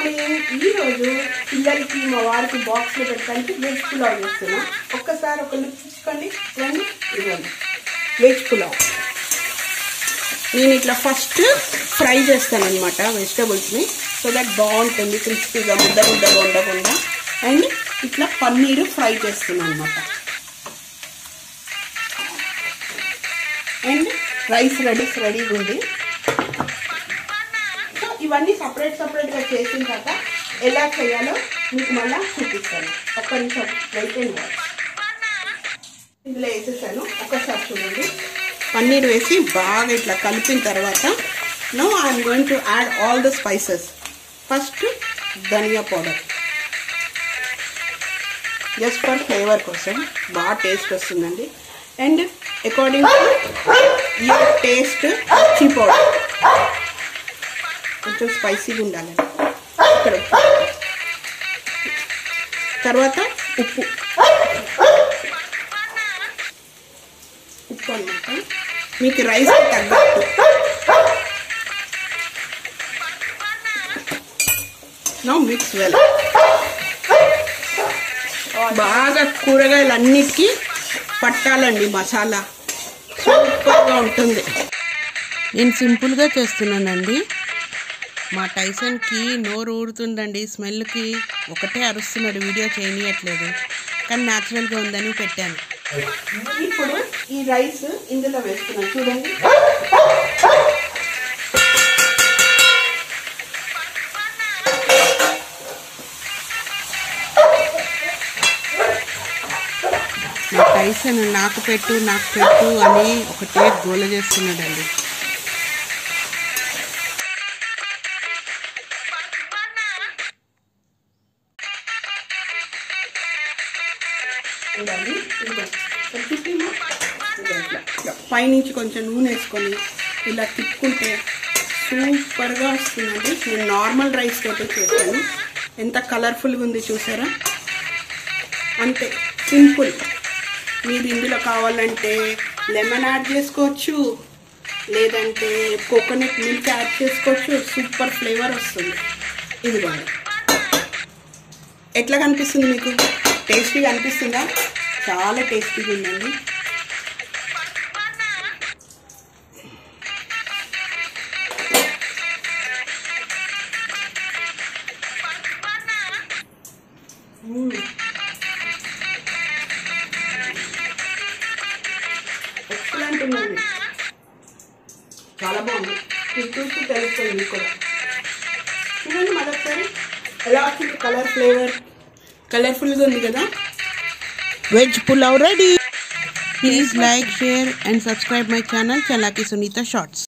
Morning ఈరోజు పిల్లలకి మా వారికి బాక్స్లో పెట్టడానికి వెజ్ పులావ్ చేస్తున్నా ఒక్కసారి ఒక లుక్ చూసుకోండి రండి ఇవ్వండి వెజ్ పులావ్ నేను ఇట్లా ఫస్ట్ ఫ్రై చేస్తాను అనమాట వెజిటబుల్స్ని సో దట్ బాగుంటుంది క్రిస్పీగా ముద్ద ముద్దగా ఉండకుండా అండ్ ఇట్లా పన్నీరు ఫ్రై చేస్తున్నాను అనమాట అండ్ రైస్ రెడీ రెడీగా ఉంది సో ఇవన్నీ సపరేట్ సపరేట్గా చేసిన తర్వాత ఎలా చేయాలో మీకు మళ్ళీ చూపిస్తాను ఒక్క నిమిషం వెయిట్ అండ్ వాచ్ ఇందులో వేసేసాను ఒక్కసారి చూడండి పన్నీర్ వేసి బాగా ఇట్లా కలిపిన తర్వాత no I'm going to add all the spices first dhania powder just for flavour కోసం బాగా టేస్ట్ వస్తుందండి and according to your taste mirchi powder కొంచెం స్పైసీగా ఉండాలండి ఇక్కడ ఉప్పు. తర్వాత ఉప్పు ఉప్పు అనమాట మీకు రైస్ తగ్గట్టు నో మిక్స్ వెల్ బాగా కూరగాయలు అన్నిటికీ పట్టాలండి మసాలా సూపర్గా ఉంటుంది నేను సింపుల్గా చేస్తున్నానండి మా టైసన్కి నోరు ఊరుతుందండి స్మెల్కి ఒకటే అరుస్తున్నాడు వీడియో చేయనీయట్లేదు కానీ న్యాచురల్గా ఉందని పెట్టాను ఇప్పుడు ఈ రైస్ ఇందులో వేస్తున్నాను చూడండి మా టైసన్ నాకు పెట్టు నాకు పెట్టు అని ఒకటే గోల చేస్తున్నాడండి ఉండాలి ఇదిగో. కొంచెం తిప్పిమ్మా. ఇదిగో ఇట్లా. ఇట్లా. పైనుంచి కొంచెం నూనె వేసుకొని ఇలా తిప్పుకుంటే సూపర్గా వస్తుందండి నేను నార్మల్ రైస్ తోటి చేశాను ఎంత కలర్ఫుల్గా ఉంది చూసారా అంతే సింపుల్ మీరు ఇందులో కావాలంటే లెమన్ యాడ్ చేసుకోవచ్చు లేదంటే కోకోనట్ మిల్క్ యాడ్ చేసుకోవచ్చు సూపర్ ఫ్లేవర్ వస్తుంది ఇదిగోండి ఎట్లా కనిపిస్తుంది మీకు టేస్టీగా అనిపిస్తుందా చాలా టేస్టీగా ఉందండి ఎక్సలెంట్ ఉందండి చాలా బాగుంది ఇది చూసి తెలుస్తుంది మీకు కూడా చూడండి మరొకసారి ఎలా వచ్చింది కలర్ ఫ్లేవర్ కలర్ఫుల్గా ఉంది కదా veg pulao ready please like share and subscribe my channel Chalaki Sunitha shorts